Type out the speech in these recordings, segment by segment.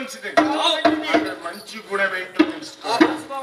మంచిదే అక్కడ మంచి గుణం ఏంటో తెలుసుకో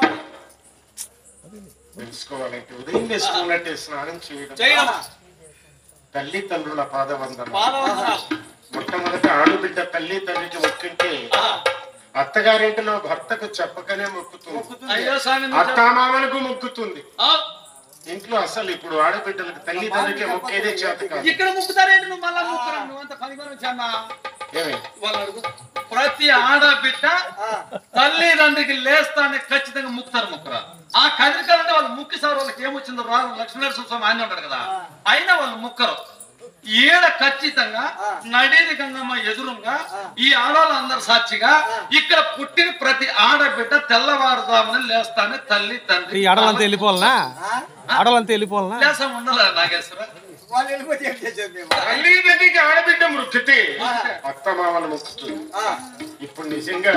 తెలుసుకోవాలంటే ఉదయం చేసుకున్నట్టే స్నానం చేయడం చేయడం తల్లిదండ్రుల పాదవందనం పాదవందనాలు. మొట్టమొదటి ఆడబిడ్డ తల్లి తండ్రికి మొక్కింటే ఆ, అత్తగారింటిలో భర్తకు చెప్పకనే మొక్కుతుంది అయ్యో స్వామి నువ్వు చెప్పు. అత్తామామలకు మొక్కుతుంది ఆ, ఇంట్లో అసలు ఇప్పుడు ఆడబిడ్డలకు తల్లి తండ్రికి మొక్కేదే చేత కాదు ఇక్కడ ముక్కుతారేంటి నువ్వు మళ్ళా ముక్కురా నువ్వు అంత పనికొని వచ్చానా ఏమి వాళ్ళు అడుగు. ప్రతి ఆడబిడ్డ తల్లిదండ్రికి లేస్తానే ఖచ్చితంగా ముక్కుతారు ముక్కురా ఆ కదిరికాలంటే వాళ్ళు ముక్కిసారు వాళ్ళకి ఏమొచ్చిందో రాదు లక్ష్మీనరసింహ స్వామి ఆయన ఉంటాడు కదా అయినా వాళ్ళు ముక్కరు ఈడ ఖచ్చితంగా నడేది గంగమ్మ ఎదురుగా ఈ ఆడవాళ్ళు అందరు సాక్షిగా ఇక్కడ పుట్టిన ప్రతి ఆడబిడ్డ తెల్లవారుజామున లేస్తానే తల్లి తండ్రి ఈ ఆడవాళ్ళంతా వెళ్ళిపోవాలనా ఆడవాళ్ళంతా వెళ్ళిపోవాలనా లేసం ఉండాలి నాగేశ్వర వాళ్ళు వెళ్ళిపోతే ఏం చేసేది మేము తల్లి తండ్రికి ఆడబిడ్డ మొక్కితే అత్తమామలు మొక్కుతుంది ఇప్పుడు నిజంగా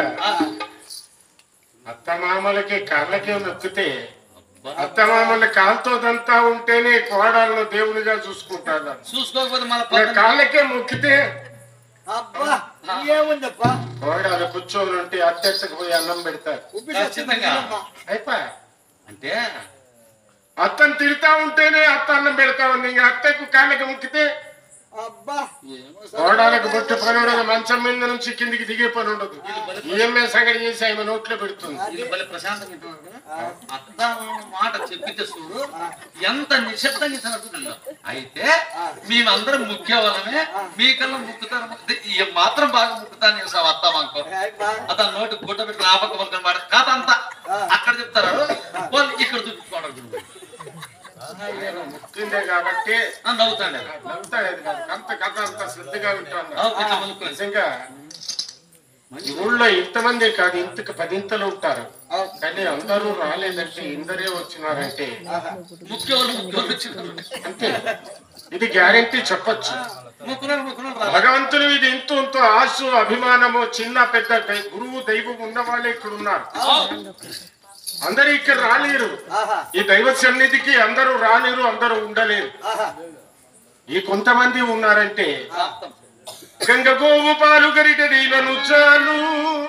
అత్తమామలకి కాళ్ళకే మొక్కితే అత్తమామల కాలుతోదంతా ఉంటేనే కోడాలను దేవునిగా చూసుకుంటారు చూసుకోకపోతే మన ఇక కాళ్ళకే మొక్కితే అబ్బా ఏముందప్పా కోడాలు కూర్చొని ఉంటే అత్తెచ్చకు పోయి అన్నం పెడతారు ఖచ్చితంగా. అయిపోయా అంటే అత్తను తిడతా ఉంటేనే అత్త అన్నం పెడతా ఉంది ఇంకా అత్తకు కాళ్ళకి మొక్కితే అబ్బా కోడాలకు బొట్టు పని ఉండదు మంచం మీద నుంచి కిందికి దిగే పని ఉండదు ఈఎంఏ సంగతి చేసి ఆమె నోట్లో పెడుతుంది ఇది భలే ప్రశాంతంగా వింటున్నారు కదా? అత్త మాట చెప్పితే చూడు ఎంత నిశ్శబ్దంగా ఇచ్చినట్టు అయితే మేమందరం ముఖ్య వలనే మీకల్లా ముక్కుతారు ముక్కు- ఈ మాత్రం బాగా ముక్కుతాను చేసావు అత్త మాకు అబ్బా. అతను నోటి గుడ్డ పెట్టి ఆపక పలకని మాట కథ అంతా అక్కడ చెప్తారు వాళ్ళు ఇక్కడ చూపించుకోవడం ముక్కిందే కాబట్టి నవ్వుతాండి నవ్వుతాడు అది కాదు. అంత కథ అంత శ్రద్ధగా వింటాను ఇట్లా మునుక్కోండి. నిజంగా ఈ ఊళ్ళో ఇంతమంది కాదు ఇంతకు పదింతలు ఉంటారు కానీ అందరూ రాలేదంటే ఇందరే వచ్చినారంటే ముఖ్య వాళ్ళు ముఖ్య వాళ్ళు వచ్చినారు అంతే ఇది గ్యారెంటీ చెప్పొచ్చు ముక్కున్నారు ముక్కున్నారు రా భగవంతుని ఇది ఇంత ఇంత ఆశ అభిమానము చిన్న పెద్ద దై- గురువు దైవం ఉన్న వాళ్ళే ఇక్కడ ఉన్నారు అందరూ ఇక్కడ రాలేరు ఆహా ఈ దైవ సన్నిధికి అందరూ రాలేరు అందరూ ఉండలేరు ఆహా ఈ కొంతమంది ఉన్నారంటే అర్థం. గంగ గోవు పాలు గరిటెలను చాలు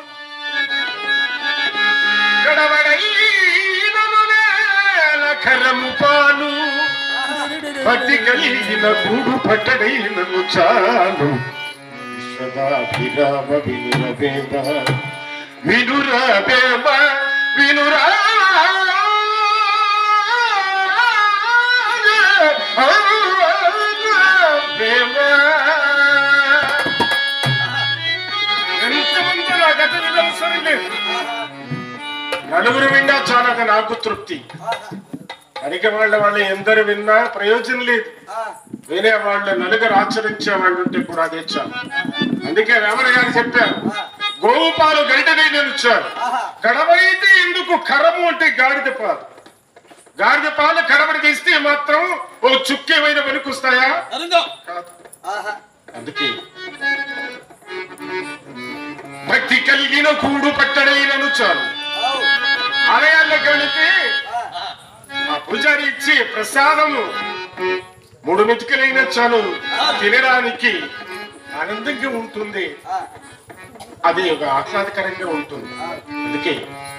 గడవడైనను నేల కరము పాలు పట్టి కలిగిన కూడు పట్టడైనను చాలు విశ్వదాభిరామ వినురవేమ వినురవేమ వినురా ఎంతమంది నా గత వినవసరం లేదు నలుగురు విన్నా చాలా అది నాకు తృప్తి అడిగే వాళ్ళ వాళ్ళు ఎందరు విన్నా ప్రయోజనం లేదు వేరే వాళ్ళు నలుగురు ఆచరించే వాళ్ళు ఉంటే కూడా అదే చాలు అందుకే రామయ్య గారు చెప్పారు గోవు పాలు గంటనే నిలిచారు గడవైతే ఎందుకు కరము అంటే గాడిద పాలు గాడిద పాలు కడబడి తీస్తే మాత్రం ఓ చుక్కేమైన వెనుకొస్తాయా అరుందో కాదు ఆహా అందుకే భక్తి కలిగిన కూడు పట్టడైనను చాలు ఔ. ఆలయాల్లోకి వెళితే ఆ పూజారి ఇచ్చి ప్రసాదము మూడు మెతుకులైన చాలు తినడానికి ఆనందంగా ఉంటుంది ఆ. అది ఒక ఆహ్లాదకరంగా ఉంటుంది అందుకే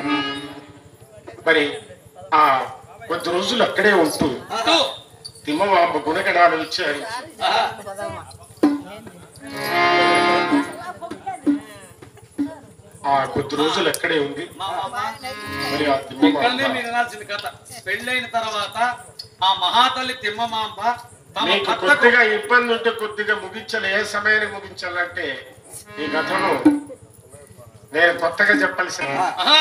మరి ఆ కొద్ది రోజులు అక్కడే ఉంటూ అటు. తిమ్మవాంబ గుణగణాలు ఇచ్చారు ఆహా. ఆ కొద్ది రోజులు అక్కడే ఉంది మా మామ. మరి ఆ ఇక్కడనే తిమ్మవాంబ మీరు వినాల్సిన కథ పెళ్ళైన తర్వాత ఆ మహాతల్లి తిమ్మమాంబ తమ మీకు భర్తకు కొద్దిగా ఇబ్బంది ఉంటే కొద్దిగా ముగించాలి ఏ సమయానికి ముగించాలంటే ఈ కథను నేను కొత్తగా చెప్పాల్సిన ఆహా.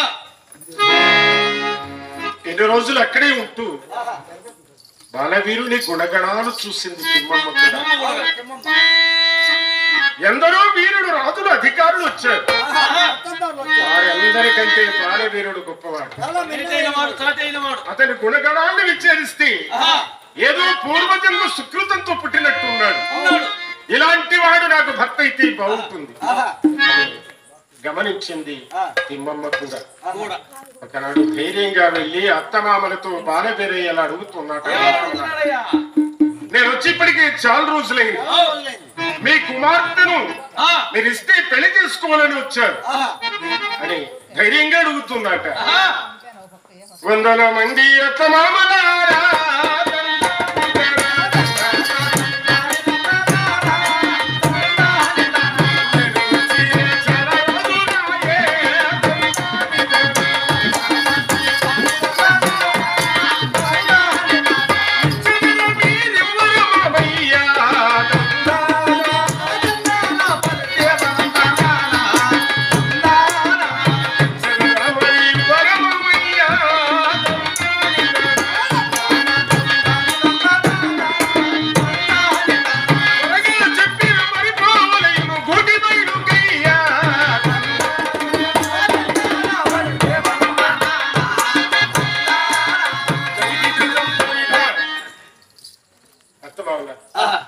ఎన్ని రోజులు అక్కడే ఉంటూ బాలవీరుని గుణగణాలు చూసింది తిమ్మమ్మ కూడా తిమ్మమ్మ. ఎందరో వీరుడు రాజులు అధికారులు వచ్చారు వారందరికంటే బాలవీరుడు గొప్పవాడు ఎరిటైన వాడు చాటైన వాడు అతని గుణగణాలను విచ్ఛేదిస్తే ఆహా. ఏదో పూర్వజన్మ సుకృతంతో పుట్టినట్టు ఉన్నాడు ఉన్నాడు ఇలాంటి వాడు నాకు భర్త అయితే బాగుంటుంది ఆహా అని గమనించింది తిమ్మమ్మ కూడా కూడా ఒకనాడు ధైర్యంగా వెళ్ళి అత్తమామలతో బాలబేరయ్యలా అడుగుతున్నాడు ఏమనుకుంటున్నాడయ్యా? నేను వచ్చి ఇప్పటికి చాలా రోజులైంది ఓ. మీ కుమార్తెను ఆ. మీరు ఇస్తే పెళ్లి చేసుకోవాలని వచ్చారు ఆహా అని ధైర్యంగా అడుగుతుందట ఆహా. వందల మంది అత్తమామలారా అత్తమావులా ఆహా.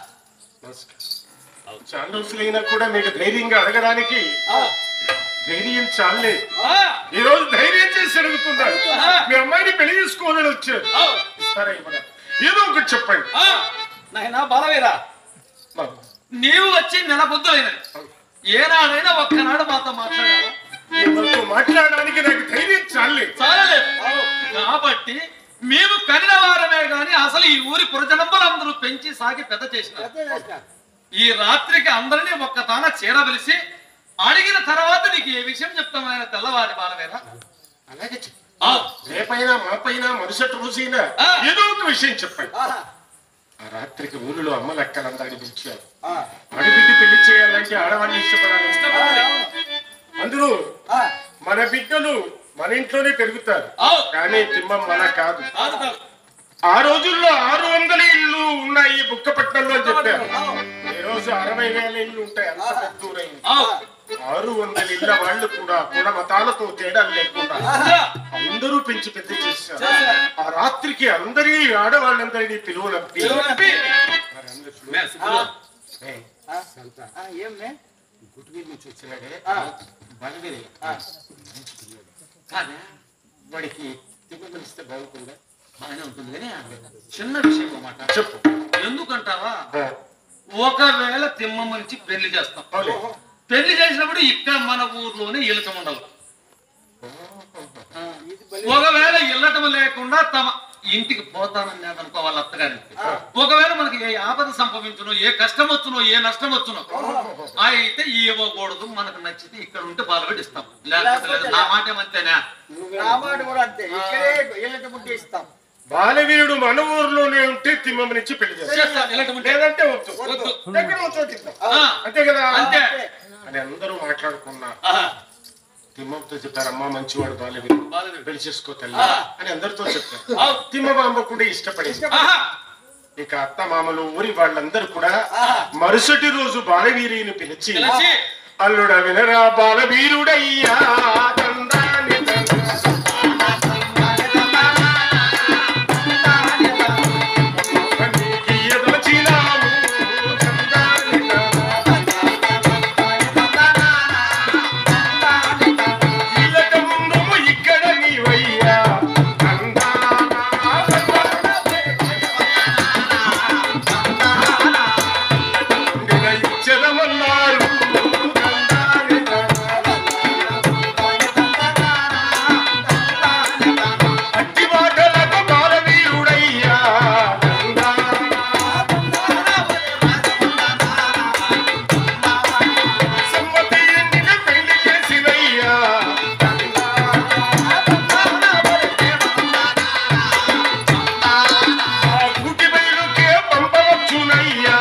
చాలా రోజులైనా కూడా మీకు ధైర్యంగా అడగడానికి ఆ. ధైర్యం చాలేదు ఆ. ఈ రోజు ధైర్యం చేసి అడుగుతున్నారు ఆ. మీ అమ్మాయిని పెళ్లి చేసుకోవాలని వచ్చారు ఆ. ఇస్తారా ఇవ్వరా ఏదో ఒకటి చెప్పండి ఆ. నాయనా బలవీరా మాకు. నీవు వచ్చి నెల బుద్ధులైనది ఏనాడైనా ఒక్కనాడు మాతో మాట్లాడారా మీతో మాట్లాడడానికి నాకు ధైర్యం చాలేదు చాలలేదు కాబట్టి మేము కనిన వారమే గాని అసలు ఈ ఊరి పురజనంబులందరూ పెంచి సాగి పెద్ద చేసినారు ఈ రాత్రికి అందరినీ ఒక్క తాన చీరబలిసి అడిగిన తర్వాత నీకు ఏ విషయం చెప్తామని తెల్లవారి బాలవేరా అలాగే చెప్పు. ఆ, రేపైనా మాపైనా మరుసటి రోజైనా ఆ. ఏదో ఒక విషయం చెప్పండి ఆ రాత్రికి ఊరిలో అమ్మ లెక్కలందరినీ పిలిచారు ఆడబిడ్డ పెళ్లి చేయాలంటే ఆడవాళ్ళని ఇష్టపడాలి అందులో మన బిడ్డలు మన ఇంట్లోనే పెరుగుతారు ఆవ్. కానీ తిమ్మం మన కాదు కాదు కాదు. ఆ రోజుల్లో ఆరు వందల ఇళ్ళు ఉన్నాయి బుక్కపట్నంలో అని చెప్పారు ఈ రోజు అరవై వేల ఇళ్ళు ఉంటాయి అంత పెద్ద ఊరైంది ఆవ్. ఆరు వందల ఇళ్ళ వాళ్ళు కూడా కుల మతాలతో తేడా లేకుండా ఆ, అందరూ పెంచి పెద్ద చేశారు చేశారు. ఆ రాత్రికి అందరి ఆడవాళ్ళందరినీ పిలువలంపి ఎవరంపి? మరి అందరూ చూడు. మే, సుబ్బులు. ఏయ్, సంత. ఏమే గుట్టు మీద నుంచి వచ్చినాడే బలవేరే మంచి పిల్లోడు. కాదే, వాడికి తిమ్మని ఇస్తే బాగుంటుందా బాగానే ఉంటుంది కానీ చిన్న విషయం అన్నమాట చెప్పు ఎందుకంటావా ఆ, ఒకవేళ తిమ్మమ్మ నుంచి పెళ్లి చేస్తాం అవులే. పెళ్లి చేసినప్పుడు ఇక్కడ మన ఊర్లోనే ఇలకం ఉండాలి ఒకవేళ ఇల్లటం లేకుండా తమ ఇంటికి పోతానని అనుకో వాళ్ళ అత్తగారికి ఒకవేళ మనకి ఏ ఆపద సంభవించునో ఏ కష్టం వచ్చునో ఏ నష్టం వచ్చునో అయితే ఇవ్వకూడదు మనకు నచ్చితే ఇక్కడ ఉంటే బాలబెట్టి ఇస్తాం లేకపోతే లేదు నా మాట ఏమంతేనా నా మాట కూడా అంతే ఇక్కడే ఇళ్ళకి ముట్టి ఇస్తాం బాలవీరుడు మన ఊర్లోనే ఉంటే తిమ్మని నుంచి పెళ్లి చేస్తాం చేస్తాం, ఇలాంటి ఉంటే. లేదంటే వద్దు వద్దు. ఎక్కడ చోటిద్దాం ఆ, అంతే కదా అంతే. అని అందరూ మాట్లాడుకున్నారు ఆహా, తిమ్మతో చెప్పారు అమ్మా మంచివాడు బాలవీరుడు బాలబెట్టి. పెళ్లి చేసుకో తల్లి అని అందరితో చెప్పారు ఆవ్. తిమ్మ బాంబ కూడా ఇష్టపడింది ఆహా, ఇక అత్త మామలు ఊరి వాళ్ళందరూ కూడా మరుసటి రోజు బాలవీరిని పిలిచి పిలిచి అల్లుడ వినరా బాలవీరుడయ్యా తందాని తందా. నీకు ఎదలచినాము, తందాని తందా. ఇల్లట ముందుము ఇక్కడ నీవయ్యా తందానా. నిలయిచ్చదమన్నారు తందాని తందా. అట్టి మాటలకు బాలవీరుడయ్యా సమ్మతి ఎండిన పెళ్లి చేసినయ్యా ఆ గుడి బయలుకే పంపవచ్చునయ్యా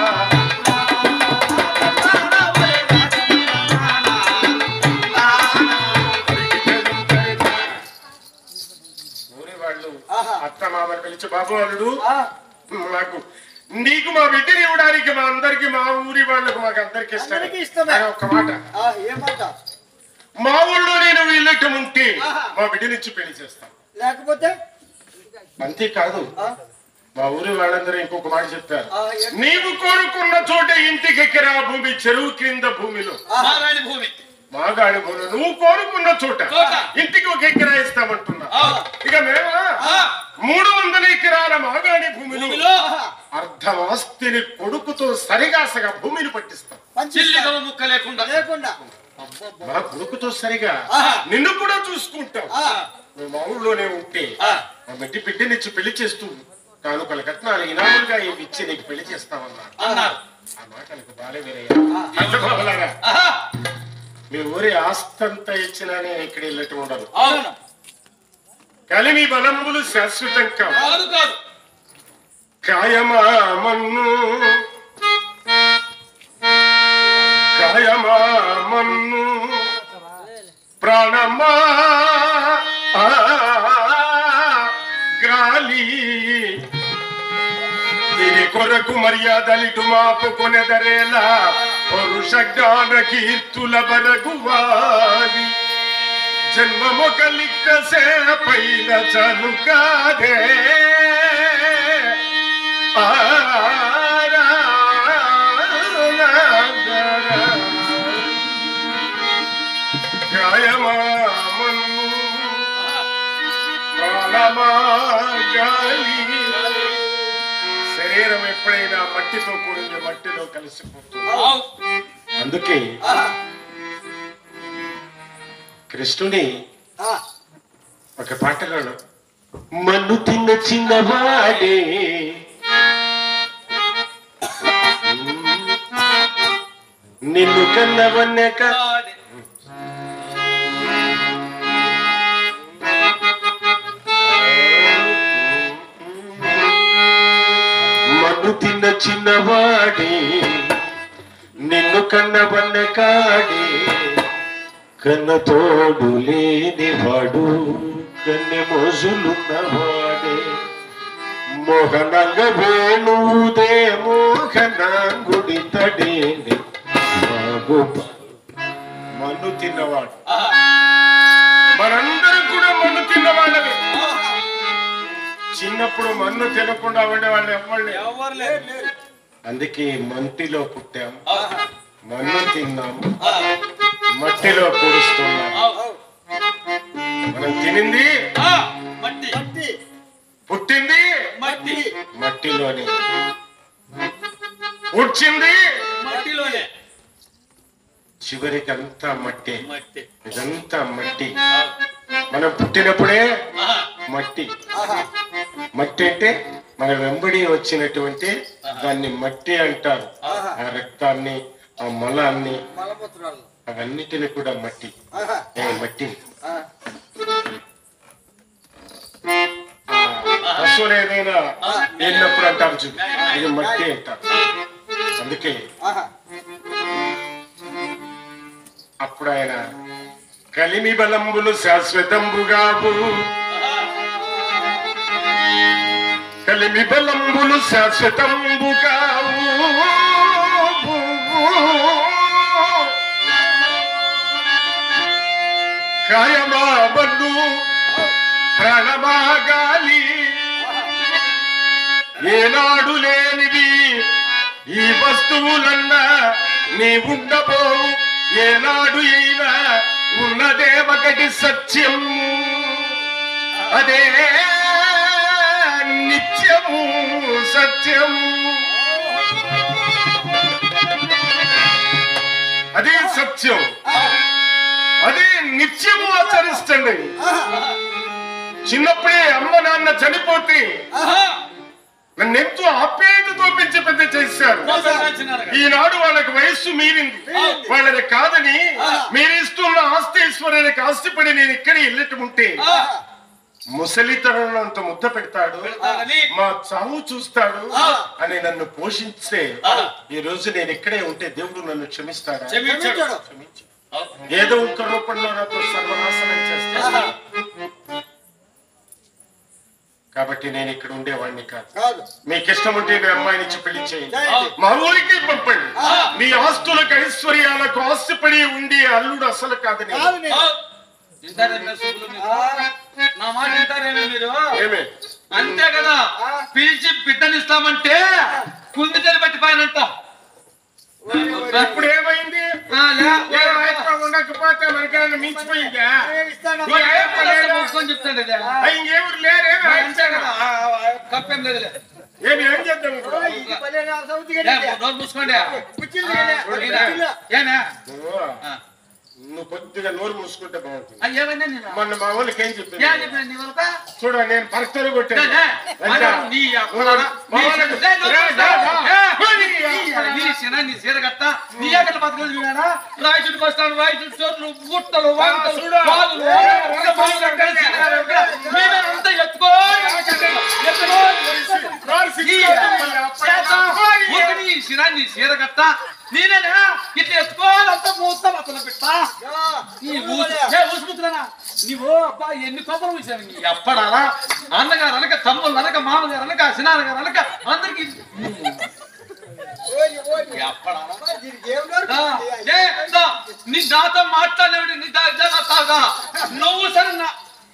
ఊరి వాళ్ళు అత్త మామలు పిలిచి బాబు అల్లుడు నాకు నీకు మా బిడ్డని ఇవ్వడానికి మా అందరికి మా ఊరి వాళ్ళకు మాకు అందరికి ఇష్టమే అందరికీ ఇష్టమే. కానీ ఒక్క మాట ఏమాట మా ఊళ్ళో నేను వీళ్ళటం ఉంటే మా బిడ్డనిచ్చి పెళ్లి చేస్తాం లేకపోతే అంతేకాదు ఆ, మా ఊరి వాళ్ళందరూ ఇంకొక మాట చెప్పారు ఆ, ఏ- నీవు కోరుకున్న చోట ఇంటికి ఎకరా భూమి చెరువు క్రింద భూమిలో మారాణి భూమి మాగాడి భూమి నువ్వు కోరుకున్న చోట చోట. ఇంటికి ఒక ఎకరా ఇస్తామంటున్నా ఆ, ఇక మేమా ఆ, మూడు వందల ఎకరాల మాగాడి భూమిలో భూమిలో అర్ధవాస్తిని కొడుకుతో సరిగాసగా భూమిని పట్టిస్తాం చిల్లిగా పంచిస్తాడు ముక్క లేకుండా లేకుండా మా కొడుకుతో సరిగా ఆహా. నిన్ను కూడా చూసుకుంటాం ఆ, నువ్వు మా ఊళ్ళోనే ఉంటే ఆ. మా బిడ్డ బిడ్డనిచ్చి పెళ్లి చేస్తూ కానుకల కట్నాలు ఇనాములుగా ఇవి ఇచ్చి నీకు పెళ్లి చేస్తామన్నా అన్నారు ఆ మాట నీకు బాలే వీరయ్య. అర్థమవలారా? ఆహా, మీ ఊరి ఆస్తంతా ఇచ్చినా నేను ఇక్కడ వెళ్ళటం ఉండదు అవును కలిమి బలంబులు శాశ్వతం కావు కాదు కాదు కాయమా మన్ను కాయమా మన్ను ప్రాణమా ఆ, గాలి దీని కొరకు మర్యాదలిటు మాపుకొనెదరేలా పరుష జ్ఞాన కీర్తుల బరగువాలి జన్మము కలిక్క సేపైన చను కాదే గాయమా మన్ను ప్రాణమా గాలి శరీరం ఎప్పుడైనా మట్టితో కూడింది మట్టిలో కలిసిపోతుంది అవును. అందుకే ఆ, కృష్ణుని ఆ, ఒక పాటలో మన్ను తిన్న చిన్నవాడే నిన్ను కన్నవన్నక కాదు. మన్ను తిన్న చిన్నవాడే నిన్ను కన్నవన్న కాడే కన్న తోడు లేనివాడు కన్నె మోజులున్నవాడే మోహనంగ వేణుదే మోహనాంగుడి తడేని బాగు మన్ను తిన్నవాడు ఆహా, మనందరం కూడా మన్ను తిన్నవాళ్ళమే ఆహా. చిన్నప్పుడు మన్ను తినకుండా ఉండేవాళ్ళు ఎవ్వళ్ళు ఎవరు లేరు లేరు. అందుకే మంటిలో పుట్టాం ఆహా, మన్ను తిన్నాం ఆహా, మట్టిలో కూరుస్తున్నాం ఆహా. మనం తినింది ఆ, మట్టి మట్టి పుట్టింది మట్టి మట్టిలోనే ఉడ్చింది మట్టిలోనే చివరికి అంతా మట్టి మట్టి ఇదంతా మట్టి ఆ, మనం పుట్టినప్పుడే ఆహా, మట్టి ఆహా మట్టి అంటే మన వెంబడి వచ్చినటువంటి దాన్ని మట్టి అంటారు ఆహా ఆ రక్తాన్ని ఆ మలాన్ని మలమూత్రాలు అవన్నిటిని కూడా మట్టి ఆహా ఏ మట్టి ఆ, ఆ పశువులు ఏదైనా వెళ్ళినప్పుడు అంటారు చూడు ఇది మట్టి అంటారు అందుకే ఆహా అప్పుడు ఆయన కలిమి బలంబులు శాశ్వతంబుగావు కలిమి బలంబులు శాశ్వతంబుగావు కాయమా బల్లు ప్రాణమా గాలి ఏనాడు లేనివి ఈ వస్తువులన్నా నీ ఉండబోవు ఏనాడు అయినా ఉన్నదే ఒకటి సత్యము అదే నిత్యము సత్యము అదే సత్యం అదే నిత్యము ఆచరిస్తండి చిన్నప్పుడే అమ్మ నాన్న చనిపోతే ఆహా, నన్ను ఎంతో ఆప్యాయతతో పెంచి పెద్ద చేశారు మోసం చేసినారుగా. ఈనాడు వాళ్ళకి వయస్సు మీరింది వాళ్ళని కాదని మీరు ఇస్తున్న ఆస్తి ఈశ్వరునికి ఆస్తిపడి నేను ఇక్కడ వెళ్ళటం ఉంటే ఆ, ముసలితనంలో అంత ముద్ద పెడతాడు పెడతాడని. మా చావు చూస్తాడు ఆ. అని నన్ను పోషిస్తే ఆ. ఈ రోజు నేను ఇక్కడే ఉంటే దేవుడు నన్ను క్షమిస్తాడా క్షమించాడు. క్షమించాడు. క్షమించు. అవును. ఏదో ఒక రూపంలో నాతో సర్వనాశనం చేస్తే ఆహా, కాబట్టి నేను ఇక్కడ ఉండేవాడిని కాదు కాదు మీకు ఇష్టం ఉంటే మీ అమ్మాయిని ఇచ్చి పెళ్లి చేయండి చేయండి. మా ఊరికి పంపండి ఆ. మీ ఆస్తులకు ఐశ్వర్యాలకు ఆస్తిపడి ఉండి అల్లుడు అసలు కాదని కాదు నేను ఆ. వింటారేమే సుబ్బులు మీరు? నా మాట వింటారేమే మీరు ఏమే అంతే కదా ఆ. పిలిచి బిడ్డనిస్తామంటే కుంది బట్టి పైన ఇప్పుడు ఏమైంది ఏ ఆయప్ప ఉండకపోతే మనకేమైనా మించిపోయిందా నేను ఇస్తాను ఈ ఆయప్ప లేడా? చెప్తాడు ఆ, ఇంకెవరు లేరే అంతే కదా ఆ, ఆ, కప్పేం లేదులే ఏమి ఏం చేద్దాం ఇప్పుడు ఇది పదిహేను ఆరు సంవత్సరాలు ఏ, గడిచే. నోరు మూసుకోండి కుర్చీలు దిగలే, చూడండి. కుర్చీలు. ఏమే నువ్వు ఆ. నువ్వు కొద్దిగా నోరు మూసుకుంటే బాగుంటుంది ఆ, ఏమైందా నేను మొన్న మా వాళ్ళకి ఏం ఏం చెప్పింది చెప్పినా నీ వల్ల చూడ నేను పరక్తలు కొట్టాను లే, లే. రంగా. నీ అప్పడారా? మా నీ వాళ్ళకి- లే, నోరు రా, రా, రా. ఏ, నీ అప్పడా, నీ శన, నీ సీర కట్ట, నీ ఎక్కడ బతకదు వినాడా? రాయి చుట్టుకు వస్తాను, రాయి చుట్టూ చోట్లు, గుట్టలు, వంకలు, చూడు. వాగులు, రా, రా, ఇంకా రా, బాగా రా, కలిసి రా, మీరే అంతా ఎత్తుకో, ఎత్తుకో. నోరు ఈ సిక్కు. మళ్ళీ చేత, అప్పడా. ఊరికే నీ శన, నీ సీర కట్ట, నేనేనా ఇట్లా ఎత్తుకోవాలంతా మూస్తా అతను పెట్టా యా, నీ ఊసు ఏ ఊసుముద్రనా నీవు అబ్బా ఎన్ని కోపం చూసావు నీ ఎప్పడారా అన్నగారు అనక తమ్ముళ్ళు అనక మామగారు అనక సినాన్నగారు అనక అందరికి ఓరి, ఓరి. ఎప్పడారా అబ్బా, దీనికి ఏం నోరు దా, ఉంది? ఏ, దా, నీ నాతో మాట్లాడేవాడు నీ దా- దా- దా- దా. నువ్వు సరే నా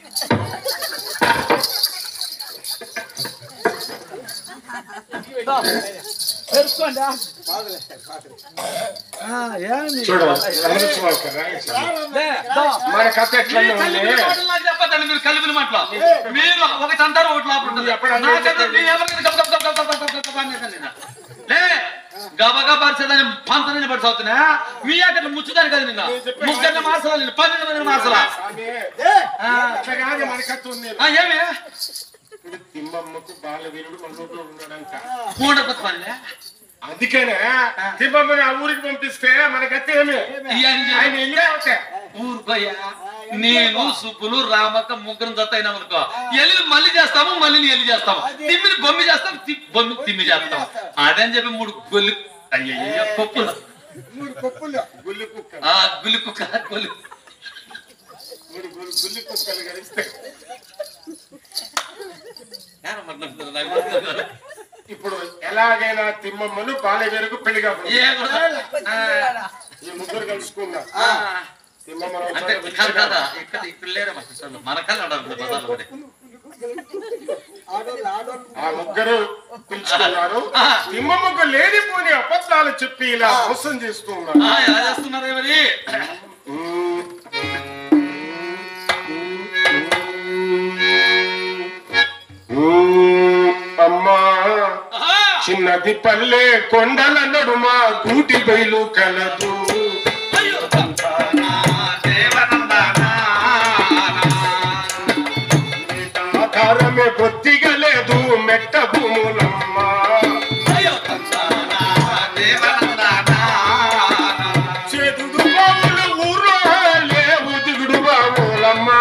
దా, తెలుసుకోండి బాగులే, బాగులే. చూడు గమనించుకోవాలి కదా. లే, దా. మన కథ ఎట్లా మీరు ఉంది కలిపిన మాటలు నాకు చెప్పొద్దండి, మీరు కలిపిన మాటలు. మీరు ఒకటి అంటారు ఒకటి లోపల ఉంటుంది. ఎప్పుడు అన్నా నాకన్నా చెప్పండి. మీ ఎవరికైనా గబ గబ గబ గబ గబ గబ అనేదాన్ని నేను. లే గబగా పరిచేదాన్ని పంతని పడి చదువుతున్నా మీ అక్కడ ముచ్చుదాని కదా నిన్న ముగ్గురిని మార్చలా నేను పన్నెండు మందిని మార్చలా స్వామి, ఏ, ఆ, అట్లా కాదు మన కథ ఉంది ఆ, ఏమి ఇప్పుడు తిమ్మమ్మకు బాలవీరుడు మన ఊళ్ళో ఉన్నాడంట మూడ పని అందుకనే తిమ్మమ్మని ఆ ఊరికి పంపిస్తే మన కథ ఏమి ఆయన వెళ్ళిపోతే ఊరుకోయ్యా నేను సుబ్బులు రామక్క ముగ్గురు జత అయినాం అనుకో ఎల్లు మళ్ళీ చేస్తాము మళ్ళీ నీ ఎల్లి చేస్తాము తిమ్మిని బొమ్మి చేస్తాం తి- బొమ్మి తిమ్మి చేస్తాం అదని చెప్పి మూడు గొల్లు అయ్యయ్యో పప్పులు మూడు పప్పులు గుల్లి కుక్క ఆ గుల్లి కుక్క గొల్లు మూడు గుల్లి గుల్లి కుక్కలు కలిస్తే ఏరా మరి నాకు నాకు ఇప్పుడు ఎలాగైనా తిమ్మమ్మను బాలవీరుకు పెళ్లి కాకుండా ఏ కూడా- ఆ, ఈ ముగ్గురు కలుసుకున్నా ఆ. తిమ్మమ్మను ఒక అంటే చోట కాదు కదా పిలిచినారు. ఇక్కడ ఇక్కడ లేరా మా సిస్టర్లు మన కళ్ళు ఉండాలి బజార్లో కూడా ఆడోళ్ళు ఆడోళ్ళు ఆ ముగ్గురు పిలుచుకున్నారు ఆ. తిమ్మమ్మకు లేనిపోని అబద్ధాలు చెప్పి ఇలా మోసం చేస్తూ ఉన్నారు ఆ, ఎలా చేస్తున్నారే మరి అమ్మా ఆహా! చిన్నది పల్లె కొండల నడుమ గూటి బయలు కలదు అయ్యో తంతానా, దేవనందనా. ఆధారమే బొత్తిగా లేదు మెట్ట భూములమ్మ అయ్యో తంతానా, దేవనందనా. చేదుడు బావులు ఊర్లో లేవు దిగుడు బావులమ్మ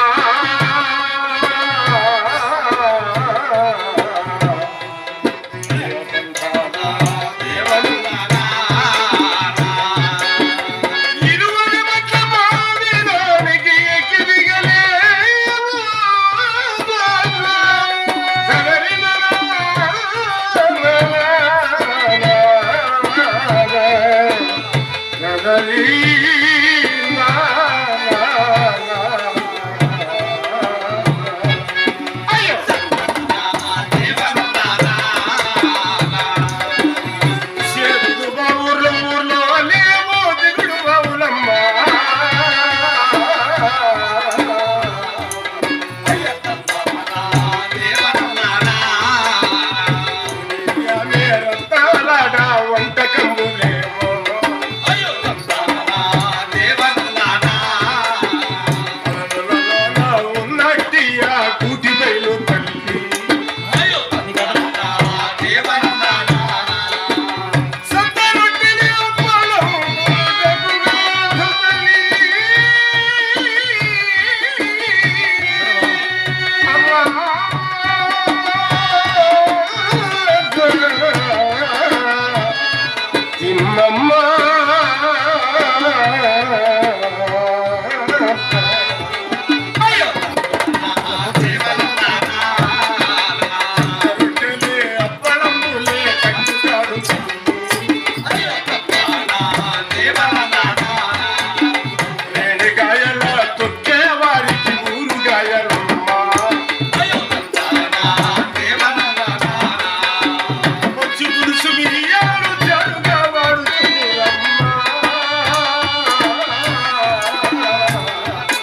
ఇరువురి మధ్య మావిలోనికి ఎక్కి దిగలేవు. అయ్యో చేతుడు బావుర్లు ఊర్లో లేవు దిగుడు బావులమ్మ మేరతాలాడ వంట కంబులేమో ఉన్నట్టియా కూటి బయలు తల్లి సత్తరొట్టిని అప్పలం మోదకుగా తల్లి. అమ్మా. తిమ్మమ్మ. రొట్టెలే, అప్పళములే కట్టుతాడు రేణిగాయల తొక్కే వారికి ఊరుగాయలమ్మ వచ్చి పురుషు మిరియాలు జరుగా వాడుతురమ్మ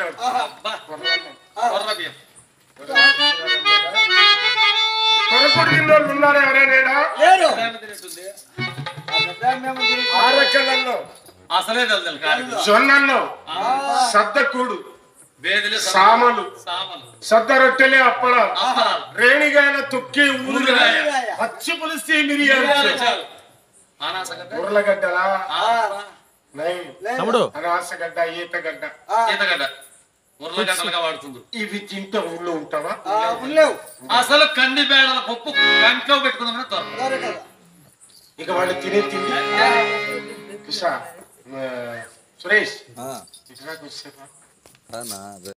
కాదు అబ్బా, కొర్రన్నం. కొర్ర బియ్యం కొరకుడు తిన్నోళ్ళు ఉన్నారు ఎవరైనా లేరు ప్రేమ తినేటుంది. ఆ పెద్ద మేము తిరిగి- ఆరకలలో అసలే తెలుసు కాదు జొన్నల్లో సద్దకూడు వేదిలే సామలు సామలు సద్ద రొట్టెలే అప్పడ అప్పడాలు. రేణిగాయల తొక్కి ఊరుగాయ ఊరుగాయ. పచ్చి పులిసి మిరియాలు మిరియాలు చాలు. అనాసగడ్డ ఉర్లగడ్డలా ఆ, నై లేదు. తమ్ముడు అనాసగడ్డ ఈతగడ్డ ఆ, ఈతగడ్డ ఉర్లగడ్డలుగా వాడుతుంది ఇవి తింటే ఊళ్ళో ఉంటావా ఆ, ఉండలేవు అసలు కంది బేడల పప్పు కంట్లో పెట్టుకుందామని దొరకదు దొరకదు. ఇక వాళ్ళు తినే తిండి కిషా ఆ, సురేష్ ఇట్లా కూర్చోరా.